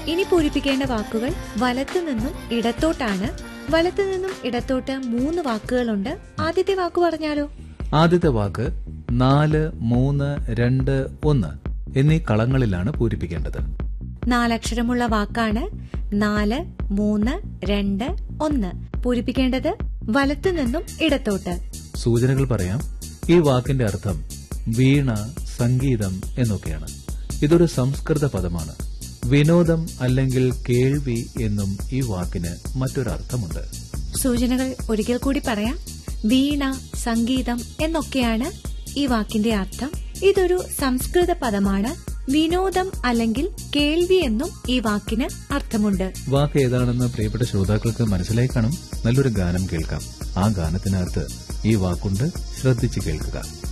ഇനി പൂരിപ്പിക്കേണ്ട വാക്കുകൾ വലത്തു നിന്നും ഇടത്തോട്ടാണ് വലത്തു നിന്നും ഇടത്തോട്ട് മൂന്ന് വാക്കുകളുണ്ട് ആദ്യത്തെ വാക്ക് പറഞ്ഞാലോ ആദ്യത്തെ വാക്ക് നാല് മൂന്ന് രണ്ട് ഒന്ന് എന്നീ കളങ്ങളിലാണ് പൂരിപ്പിക്കേണ്ടത് നാലക്ഷരമുള്ള വാക്കാണ് നാല് മൂന്ന് രണ്ട് ഒന്ന് പൂരിപ്പിക്കേണ്ടത് വലത്തു നിന്നും ഇടത്തോട്ട് സൂചനകൾ പറയാം ഈ വാക്കിന്റെ അർത്ഥം വീണ സംഗീതം എന്നൊക്കെയാണ് ഇതൊരു സംസ്കൃത പദമാണ് വിനോദം അല്ലെങ്കിൽ കേൾവി എന്നും ഈ വാക്കിന് മറ്റൊരർത്ഥമുണ്ട് സൂചനകൾ ഒരിക്കൽ കൂടി പറയാം വീണ സംഗീതം എന്നൊക്കെയാണ് ഈ വാക്കിന്റെ അർത്ഥം ഇതൊരു സംസ്കൃത പദമാണ് വിനോദം അല്ലെങ്കിൽ കേൾവി എന്നും ഈ വാക്കിന് അർത്ഥമുണ്ട് വാക്ക് ഏതാണെന്ന് പ്രിയപ്പെട്ട ശ്രോതാക്കൾക്ക് മനസ്സിലായി കാണും നല്ലൊരു ഗാനം കേൾക്കാം ആ ഗാനത്തിനകത്ത് ഈ വാക്കുണ്ട് ശ്രദ്ധിച്ചു കേൾക്കുക